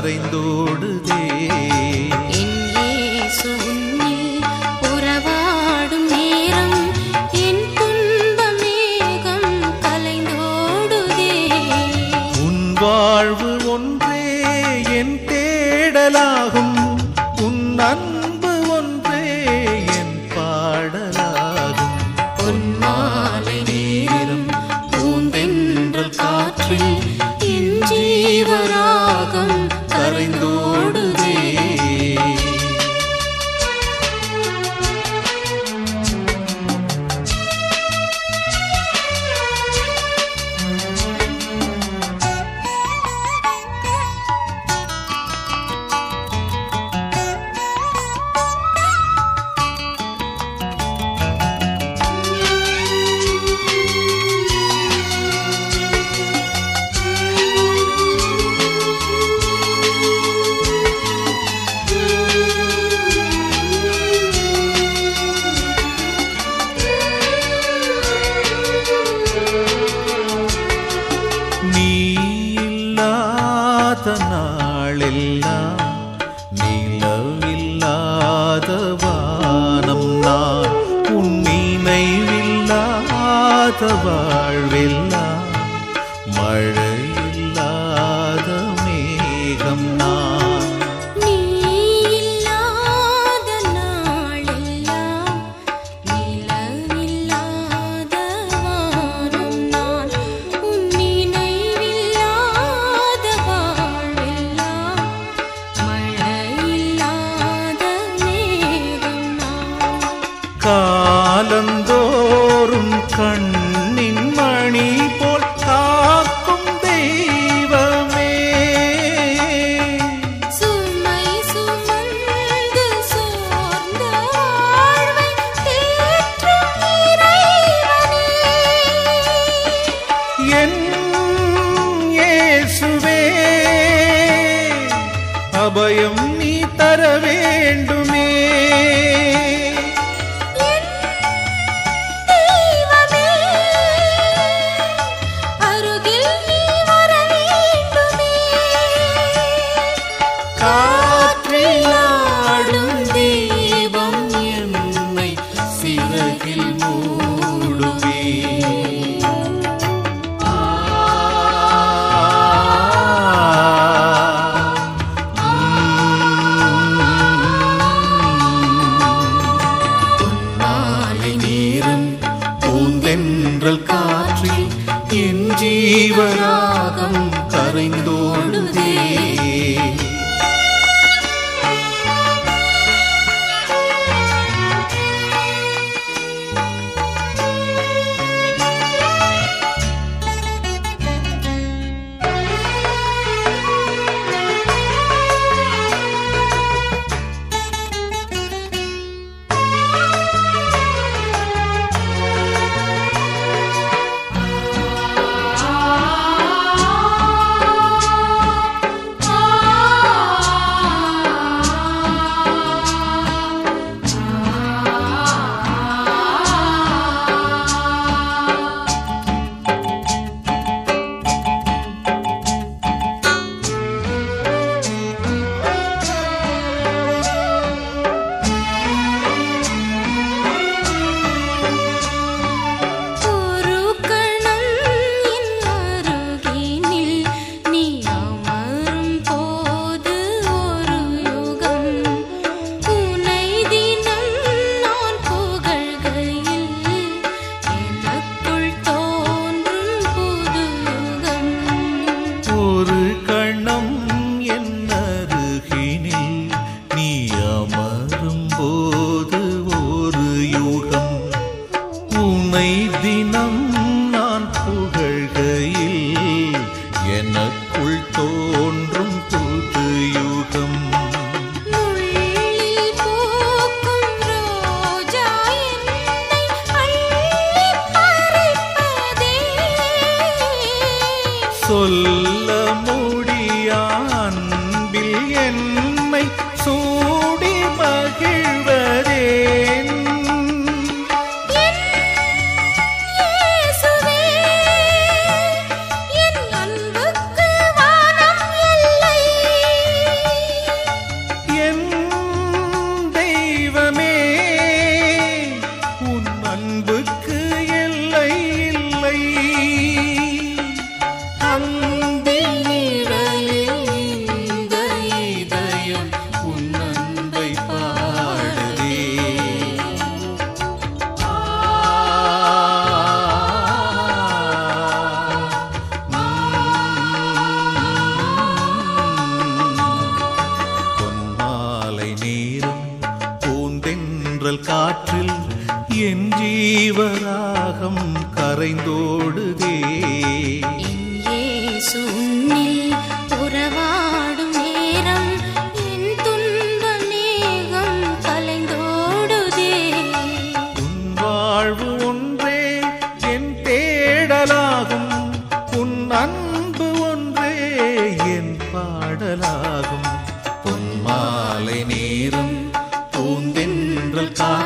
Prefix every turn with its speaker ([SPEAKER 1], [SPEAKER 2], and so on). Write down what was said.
[SPEAKER 1] கரைந்தோடுதே
[SPEAKER 2] என் இயேசு உன்னில் உறவாடும் நேரம் என் துன்ப மேகம் கலைந்தோடுதே
[SPEAKER 1] உன் வாழ்வு ஒன்றே என் தேடலாகும் உன் அன்பு ஒன்றே என் பாடலாகும்
[SPEAKER 2] பொன்மாலை நேரம் பூந்தென்றல் காற்றில் என் ஜீவராகம் கரைந்தோடுதே
[SPEAKER 1] நீ இல்லாத நாளெல்லாம் நிலவில்லாத வானம் நான் உன் நினைவில்லாத வாழ்வெல்லாம் மழையில்லாத மேகம் நான்
[SPEAKER 2] நீ இல்லாத நாளெல்லாம் நிலவில்லாத வானம் நான் உன் நினைவில்லாத வாழ்வெல்லாம் மழையில்லாத மேகம் நான்
[SPEAKER 1] காலந்தோறும் கண்ணின் மணி போல் காக்கும் தெய்வமே
[SPEAKER 2] சுமை சுமந்து சோர்ந்த வாழ்வை தேற்றும் இறைவனே
[SPEAKER 1] என் இயேசுவே அபயம் நீ தர வேண்டுமே
[SPEAKER 2] தெய்வமே அருகில் நீ வர வேண்டுமே
[SPEAKER 1] காற்றிலாடும் தீபம் என்னை சிறகில் மூடுமே மாலை நேரம் பூந்தென்றல் காற்றில் என் ஜீவராகம் கரைந்தோடுதே
[SPEAKER 2] ஒரு கணம் என் அருகினில் நீ அமரும் போது ஒரு யுகம் உனை தினம் நான் புகழ்கையில் எனக்குள் தோன்றும் புது யுகம்
[SPEAKER 1] ஒரு கணம் என் அருகினில் நீ அமரும் போது ஒரு யுகம் உனை தினம் நான் புகழ்கையில் எனக்குள் தோன்றும் புது யுகம்
[SPEAKER 2] முள்ளில் பூக்கும் ரோஜா என்னை அள்ளிப் பறிப்பதே
[SPEAKER 1] சொல்ல முடியா அன்பில் என்னை சூடி மகிழ்வதேன்
[SPEAKER 2] இயேசுவே என் அன்புக்கு வானம் எல்லை
[SPEAKER 1] தென்றல் காற்றில் என் ஜீவராகம் கரைந்தோடுதே
[SPEAKER 2] என் இயேசு உன்னில் உறவாடும் நேரம் என் துன்ப மேகம் கலைந்தோடுதே
[SPEAKER 1] உன் வாழ்வு ஒன்றே என் தேடலாகும் உன் அன்பு ஒன்றே என் பாடலாகும் பொன்மாலை நேரம் பூந்தென்றல் காற்று